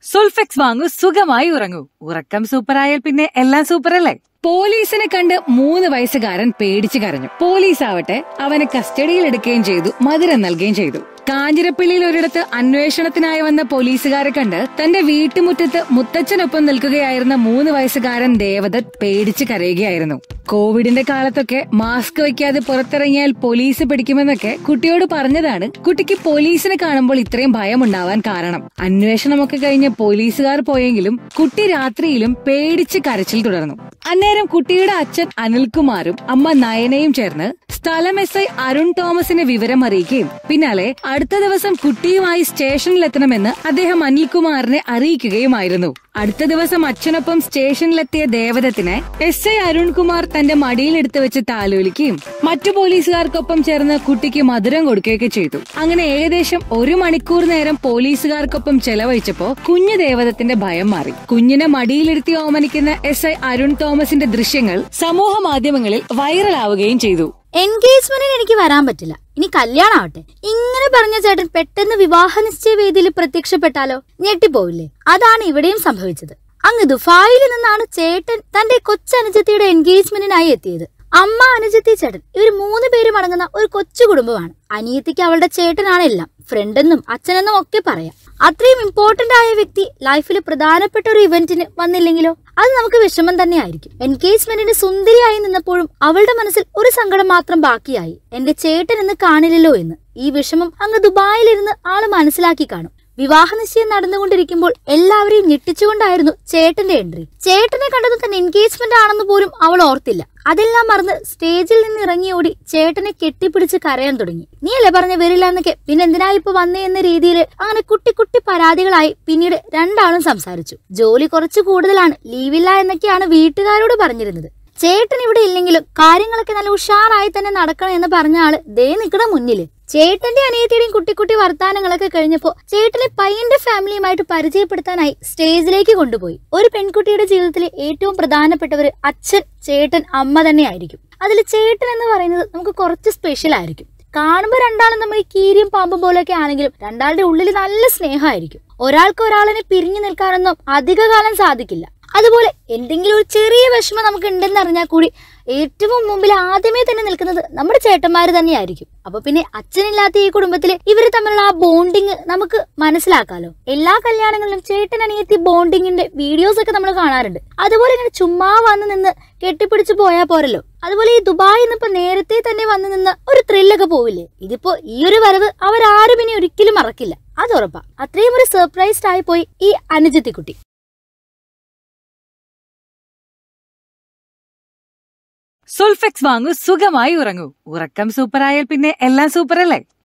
സുൾഫെക്സ് വാങ്ങൂ സുഖമായി ഉറങ്ങൂ ഉറക്കം സൂപ്പറായാൽ പിന്നെ എല്ലാം സൂപ്പറല്ലേ പോലീസിനെ കണ്ട് മൂന്ന് വയസ്സുകാരൻ പേടിച്ചു കരഞ്ഞു പോലീസ് ആവട്ടെ അവനെ കസ്റ്റഡിയിൽ എടുക്കുകയും ചെയ്തു മധുരം നൽകുകയും ചെയ്തു കാഞ്ഞിരപ്പള്ളിയിൽ ഒരിടത്ത് അന്വേഷണത്തിനായി വന്ന പോലീസുകാരെ കണ്ട് തന്റെ വീട്ടുമുറ്റത്ത് മുത്തച്ഛനൊപ്പം നിൽക്കുകയായിരുന്ന മൂന്ന് വയസ്സുകാരൻ ദേവദത്ത് പേടിച്ച് കരയുകയായിരുന്നു കോവിഡിന്റെ കാലത്തൊക്കെ മാസ്ക് വയ്ക്കാതെ പുറത്തിറങ്ങിയാൽ പോലീസ് പിടിക്കുമെന്നൊക്കെ കുട്ടിയോട് പറഞ്ഞതാണ് കുട്ടിക്ക് പോലീസിനെ കാണുമ്പോൾ ഇത്രയും ഭയമുണ്ടാവാൻ കാരണം അന്വേഷണമൊക്കെ കഴിഞ്ഞ് പോലീസുകാർ പോയെങ്കിലും കുട്ടി രാത്രിയിലും പേടിച്ച് കരച്ചിൽ തുടർന്നു അന്നേരം കുട്ടിയുടെ അച്ഛൻ അനിൽകുമാറും അമ്മ നയനയും ചേർന്ന് സ്ഥലം എസ് ഐ അരുൺ തോമസിനെ വിവരം അറിയിക്കുകയും പിന്നാലെ അടുത്ത ദിവസം കുട്ടിയുമായി സ്റ്റേഷനിലെത്തണമെന്ന് അദ്ദേഹം അനിൽകുമാറിനെ അറിയിക്കുകയുമായിരുന്നു അടുത്ത ദിവസം അച്ഛനൊപ്പം സ്റ്റേഷനിലെത്തിയ ദേവദത്തിനെ എസ് ഐ അരുൺകുമാർ തന്റെ മടിയിലെടുത്ത് വെച്ച് താലോലിക്കുകയും മറ്റു പോലീസുകാർക്കൊപ്പം ചേർന്ന് കുട്ടിക്ക് മധുരം കൊടുക്കുകയൊക്കെ ചെയ്തു അങ്ങനെ ഏകദേശം ഒരു മണിക്കൂർ നേരം പോലീസുകാർക്കൊപ്പം ചെലവഴിച്ചപ്പോ കുഞ്ഞു ദേവദത്തിന്റെ ഭയം മാറി കുഞ്ഞിനെ മടിയിലിരുത്തി ഓമനിക്കുന്ന എസ് ഐ അരുൺ തോമസിന്റെ ദൃശ്യങ്ങൾ സമൂഹ മാധ്യമങ്ങളിൽ വൈറലാവുകയും ചെയ്തു എൻഗേജ്മെന്റിന് എനിക്ക് വരാൻ പറ്റില്ല ഇനി കല്യാണാവട്ടെ ഇങ്ങനെ പറഞ്ഞ ചേട്ടൻ പെട്ടെന്ന് വിവാഹ നിശ്ചയ വേദിയിൽ പ്രത്യക്ഷപ്പെട്ടാലോ ഞെട്ടിപ്പോവില്ലേ അതാണ് ഇവിടെയും സംഭവിച്ചത് അങ്ങ് ദുബായിൽ നിന്നാണ് ചേട്ടൻ തന്റെ കൊച്ചനുജത്തിയുടെ എൻഗേജ്മെന്റിനായി എത്തിയത് അമ്മ അനുജത്തി ചേട്ടൻ ഇവർ മൂന്ന് പേരും അടങ്ങുന്ന ഒരു കൊച്ചു കുടുംബമാണ് അനിയത്തിക്ക് അവളുടെ ചേട്ടനാണ് എല്ലാം ഫ്രണ്ടെന്നും അച്ഛനെന്നും ഒക്കെ പറയാം അത്രയും ഇമ്പോർട്ടന്റ് ആയ വ്യക്തി ലൈഫിൽ പ്രധാനപ്പെട്ട ഒരു ഇവന്റിന് വന്നില്ലെങ്കിലോ അത് നമുക്ക് വിഷമം തന്നെയായിരിക്കും എൻഗേജ്മെന്റിന് സുന്ദരിയായി നിന്നപ്പോഴും അവളുടെ മനസ്സിൽ ഒരു സങ്കടം മാത്രം ബാക്കിയായി എന്റെ ചേട്ടൻ എന്ന് കാണില്ലല്ലോ എന്ന് ഈ വിഷമം അങ്ങ് ദുബായിലിരുന്ന് ആള് മനസ്സിലാക്കി കാണും വിവാഹ നിശ്ചയം നടന്നുകൊണ്ടിരിക്കുമ്പോൾ എല്ലാവരെയും ഞെട്ടിച്ചുകൊണ്ടായിരുന്നു ചേട്ടന്റെ എൻട്രി ചേട്ടനെ കണ്ടതും തന്നെ എൻഗേജ്മെന്റ് ആണെന്ന് പോലും അവൾ ഓർത്തില്ല അതെല്ലാം മറന്ന് സ്റ്റേജിൽ നിന്ന് ഇറങ്ങി ഓടി ചേട്ടനെ കെട്ടിപ്പിടിച്ച് കരയാൻ തുടങ്ങി നീയല്ലേ പറഞ്ഞ വരില്ല എന്നൊക്കെ പിന്നെ എന്തിനാ ഇപ്പൊ വന്നേ എന്ന രീതിയിൽ അങ്ങനെ കുട്ടി കുട്ടി പരാതികളായി പിന്നീട് രണ്ടാളും സംസാരിച്ചു ജോലി കുറച്ച് കൂടുതലാണ് ലീവില്ല എന്നൊക്കെയാണ് വീട്ടുകാരോട് പറഞ്ഞിരുന്നത് ചേട്ടൻ ഇവിടെ ഇല്ലെങ്കിലും കാര്യങ്ങളൊക്കെ നല്ല ഉഷാറായി തന്നെ നടക്കണം എന്ന് പറഞ്ഞ ആള് ദേ നിൽക്കണ മുന്നില് ചേട്ടന്റെ അനിയത്തിയുടെയും കുട്ടിക്കുട്ടി വർത്താനങ്ങളൊക്കെ കഴിഞ്ഞപ്പോ ചേട്ടനെ പയ്യന്റെ ഫാമിലിയുമായിട്ട് പരിചയപ്പെടുത്താനായി സ്റ്റേജിലേക്ക് കൊണ്ടുപോയി ഒരു പെൺകുട്ടിയുടെ ജീവിതത്തിലെ ഏറ്റവും പ്രധാനപ്പെട്ടവർ അച്ഛൻ ചേട്ടൻ അമ്മ തന്നെയായിരിക്കും അതിൽ ചേട്ടൻ എന്ന് പറയുന്നത് നമുക്ക് കുറച്ച് സ്പെഷ്യൽ ആയിരിക്കും കാണുമ്പോൾ രണ്ടാളും നമ്മൾ ഈ കീരിയും പാമ്പും പോലെയൊക്കെ ആണെങ്കിലും രണ്ടാളുടെ ഉള്ളിൽ നല്ല സ്നേഹമായിരിക്കും ഒരാൾക്ക് ഒരാളിനെ പിരിഞ്ഞു നിൽക്കാനൊന്നും അധികകാലം സാധിക്കില്ല അതുപോലെ എന്തെങ്കിലും ഒരു ചെറിയ വിഷമം നമുക്ക് ഉണ്ടെന്ന് അറിഞ്ഞാൽ കൂടി ഏറ്റവും മുമ്പിൽ ആദ്യമേ തന്നെ നിൽക്കുന്നത് നമ്മുടെ ചേട്ടന്മാര് തന്നെയായിരിക്കും അപ്പൊ പിന്നെ അച്ഛനില്ലാത്ത ഈ കുടുംബത്തില് ഇവര് തമ്മിലുള്ള ആ ബോണ്ടിങ് നമുക്ക് മനസ്സിലാക്കാലോ എല്ലാ കല്യാണങ്ങളിലും ചേട്ടൻ അനിയത്തി ബോണ്ടിങ്ങിന്റെ വീഡിയോസ് ഒക്കെ നമ്മൾ കാണാറുണ്ട് അതുപോലെ ഇങ്ങനെ ചുമ്മാ വന്ന് നിന്ന് കെട്ടിപ്പിടിച്ചു പോയാൽ പോരല്ലോ അതുപോലെ ഈ ദുബായിൽ നിന്ന് ഇപ്പൊ നേരത്തെ തന്നെ വന്ന് നിന്ന് ഒരു ത്രില്ലൊക്കെ പോവില്ലേ ഇതിപ്പോ ഈ ഒരു വരവ് അവരാരും ഇനി ഒരിക്കലും മറക്കില്ല അത് ഉറപ്പാ അത്രയും ഒരു സർപ്രൈസ്ഡ് ആയി പോയി ഈ അനുജത്തിക്കുട്ടി സുൾഫെക്സ് വാങ്ങൂ സുഖമായി ഉറങ്ങൂ ഉറക്കം സൂപ്പറായാൽ പിന്നെ എല്ലാം സൂപ്പറല്ലേ